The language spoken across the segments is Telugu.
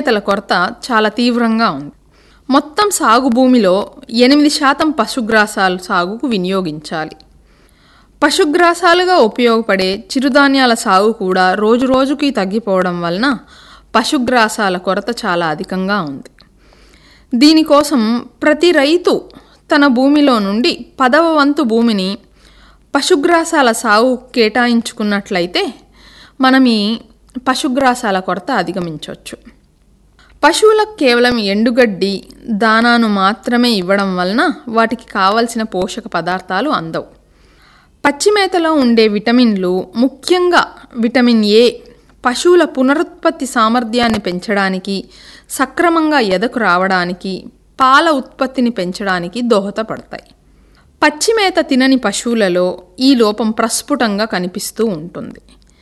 పచ్చిమేతల కొరత చాలా తీవ్రంగా ఉంది మొత్తం సాగు భూమిలో ఎనిమిది శాతం పశుగ్రాసాలు సాగుకు వినియోగించాలి పశుగ్రాసాలుగా ఉపయోగపడే చిరుధాన్యాల సాగు కూడా రోజురోజుకి తగ్గిపోవడం వలన పశుగ్రాసాల కొరత చాలా అధికంగా ఉంది దీనికోసం ప్రతి రైతు తన భూమిలో నుండి పదవ వంతు భూమిని పశుగ్రాసాల సాగు కేటాయించుకున్నట్లయితే మనం ఈ పశుగ్రాసాల కొరత అధిగమించవచ్చు పశువులకు కేవలం ఎండుగడ్డి దానాను మాత్రమే ఇవ్వడం వలన వాటికి కావలసిన పోషక పదార్థాలు అందవు పచ్చిమేతలో ఉండే విటమిన్లు ముఖ్యంగా విటమిన్ ఏ పశువుల పునరుత్పత్తి సామర్థ్యాన్ని పెంచడానికి సక్రమంగా ఎదకు రావడానికి పాల ఉత్పత్తిని పెంచడానికి దోహదపడతాయి పచ్చిమేత తినని పశువులలో ఈ లోపం ప్రస్ఫుటంగా కనిపిస్తూ ఉంటుంది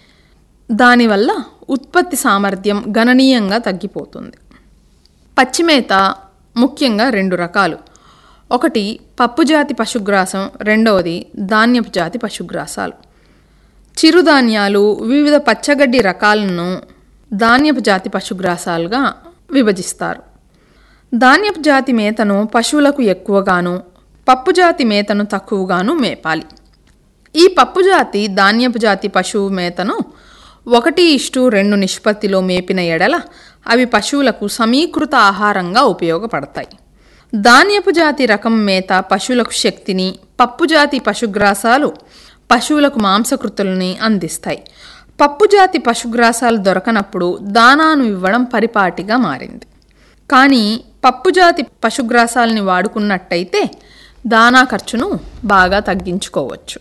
దానివల్ల ఉత్పత్తి సామర్థ్యం గణనీయంగా తగ్గిపోతుంది పచ్చిమేత ముఖ్యంగా రెండు రకాలు ఒకటి పప్పుజాతి పశుగ్రాసం రెండవది ధాన్యపు జాతి పశుగ్రాసాలు చిరుధాన్యాలు వివిధ పచ్చగడ్డి రకాలను ధాన్యపు జాతి పశుగ్రాసాలుగా విభజిస్తారు ధాన్యపు జాతి మేతను పశువులకు ఎక్కువగాను పప్పు జాతి మేతను తక్కువగాను మేపాలి ఈ పప్పు జాతి ధాన్యపు జాతి పశువు మేతను ఒకటి ఇష్టు రెండు నిష్పత్తిలో మేపిన ఎడల అవి పశువులకు సమీకృత ఆహారంగా ఉపయోగపడతాయి ధాన్యపు జాతి రకం మేత పశువులకు శక్తిని పప్పు జాతి పశుగ్రాసాలు పశువులకు మాంసకృతుల్ని అందిస్తాయి పప్పు జాతి పశుగ్రాసాలు దొరకనప్పుడు దానాను ఇవ్వడం పరిపాటిగా మారింది కానీ పప్పు జాతి పశుగ్రాసాలని వాడుకున్నట్టయితే దానా ఖర్చును బాగా తగ్గించుకోవచ్చు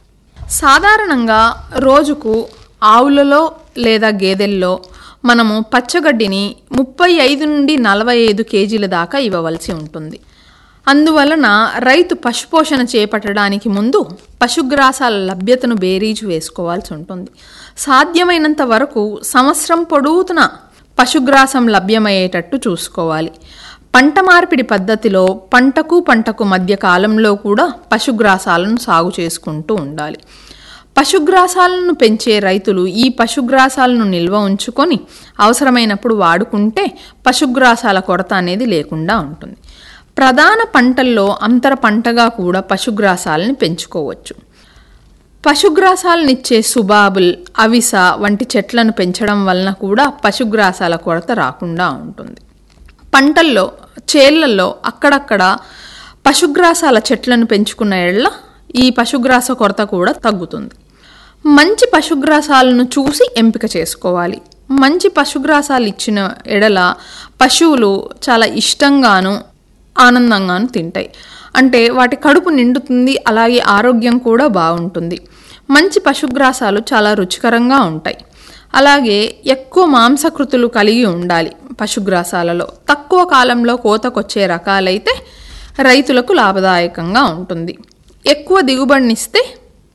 సాధారణంగా రోజుకు ఆవులలో లేదా గేదెల్లో మనము పచ్చగడ్డిని ముప్పై ఐదు నుండి నలభై ఐదు కేజీల దాకా ఇవ్వవలసి ఉంటుంది అందువలన రైతు పశుపోషణ చేపట్టడానికి ముందు పశుగ్రాసాల లభ్యతను బేరీజు వేసుకోవాల్సి ఉంటుంది సాధ్యమైనంత వరకు సంవత్సరం పొడవుతున పశుగ్రాసం లభ్యమయ్యేటట్టు చూసుకోవాలి పంట మార్పిడి పద్ధతిలో పంటకు పంటకు మధ్య కాలంలో కూడా పశుగ్రాసాలను సాగు చేసుకుంటూ ఉండాలి పశుగ్రాసాలను పెంచే రైతులు ఈ పశుగ్రాసాలను నిల్వ ఉంచుకొని అవసరమైనప్పుడు వాడుకుంటే పశుగ్రాసాల కొరత అనేది లేకుండా ఉంటుంది ప్రధాన పంటల్లో అంతర పంటగా కూడా పశుగ్రాసాలని పెంచుకోవచ్చు పశుగ్రాసాలనిచ్చే సుబాబుల్ అవిస వంటి చెట్లను పెంచడం వలన కూడా పశుగ్రాసాల కొరత రాకుండా ఉంటుంది పంటల్లో చేళ్లలో అక్కడక్కడ పశుగ్రాసాల చెట్లను పెంచుకున్న ఎడల ఈ పశుగ్రాస కొరత కూడా తగ్గుతుంది మంచి పశుగ్రాసాలను చూసి ఎంపిక చేసుకోవాలి మంచి పశుగ్రాసాలు ఇచ్చిన ఎడల పశువులు చాలా ఇష్టంగాను ఆనందంగాను తింటాయి అంటే వాటి కడుపు నిండుతుంది అలాగే ఆరోగ్యం కూడా బాగుంటుంది మంచి పశుగ్రాసాలు చాలా రుచికరంగా ఉంటాయి అలాగే ఎక్కువ మాంసకృతులు కలిగి ఉండాలి పశుగ్రాసాలలో తక్కువ కాలంలో కోతకొచ్చే రకాలైతే రైతులకు లాభదాయకంగా ఉంటుంది ఎక్కువ దిగుబడినిస్తే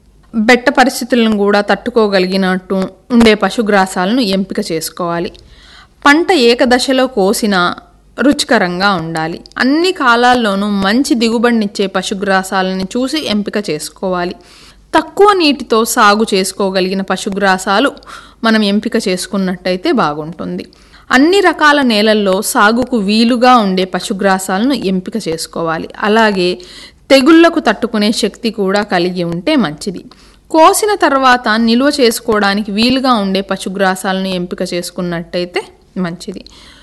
బెట్ట పరిస్థితులను కూడా తట్టుకోగలిగినట్టు ఉండే పశుగ్రాసాలను ఎంపిక చేసుకోవాలి పంట ఏకదశలో కోసిన రుచికరంగా ఉండాలి అన్ని కాలాల్లోనూ మంచి దిగుబడినిచ్చే పశుగ్రాసాలని చూసి ఎంపిక చేసుకోవాలి తక్కువ నీటితో సాగు చేసుకోగలిగిన పశుగ్రాసాలు మనం ఎంపిక చేసుకున్నట్టయితే బాగుంటుంది అన్ని రకాల నేలల్లో సాగుకు వీలుగా ఉండే పశుగ్రాసాలను ఎంపిక చేసుకోవాలి అలాగే తెగుళ్లకు తట్టుకునే శక్తి కూడా కలిగి ఉంటే మంచిది కోసిన తర్వాత నిల్వ చేసుకోవడానికి వీలుగా ఉండే పశుగ్రాసాలను ఎంపిక చేసుకున్నట్టయితే మంచిది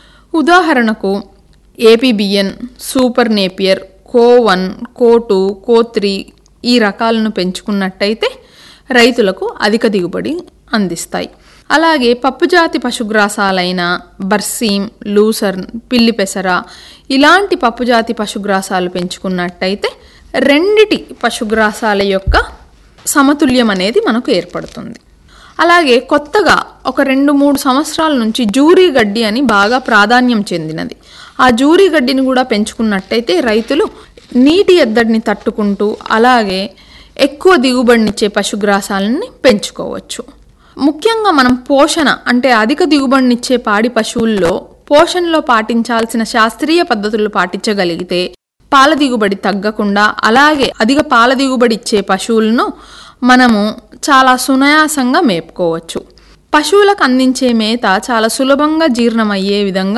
ఉదాహరణకు APBN super Napier Co one Co two Co three ఈ రకాలను పెంచుకున్నట్టయితే రైతులకు అధిక దిగుబడి అందిస్తాయి అలాగే పప్పుజాతి పశుగ్రాసాలైన బర్సీమ్ లూసర్న్ పిల్లి పెసర ఇలాంటి పప్పుజాతి పశుగ్రాసాలు పెంచుకున్నట్టయితే రెండిటి పశుగ్రాసాల యొక్క సమతుల్యం అనేది మనకు ఏర్పడుతుంది అలాగే కొత్తగా ఒక రెండు మూడు సంవత్సరాల నుంచి జూరీ గడ్డి అని బాగా ప్రాధాన్యం చెందినది ఆ జూరీ గడ్డిని కూడా పెంచుకున్నట్టయితే రైతులు నీటి ఎద్దడిని తట్టుకుంటూ అలాగే ఎక్కువ దిగుబడినిచ్చే పశుగ్రాసాలని పెంచుకోవచ్చు ముఖ్యంగా మనం పోషణ అంటే అధిక దిగుబడినిచ్చే పాడి పశువుల్లో పోషణలో పాటించాల్సిన శాస్త్రీయ పద్ధతులు పాటించగలిగితే పాల దిగుబడి తగ్గకుండా అలాగే అధిక పాల దిగుబడి ఇచ్చే పశువులను మనము చాలా సునాయాసంగా మేపుకోవచ్చు పశువులకు అందించే మేత చాలా సులభంగా జీర్ణమయ్యే విధంగా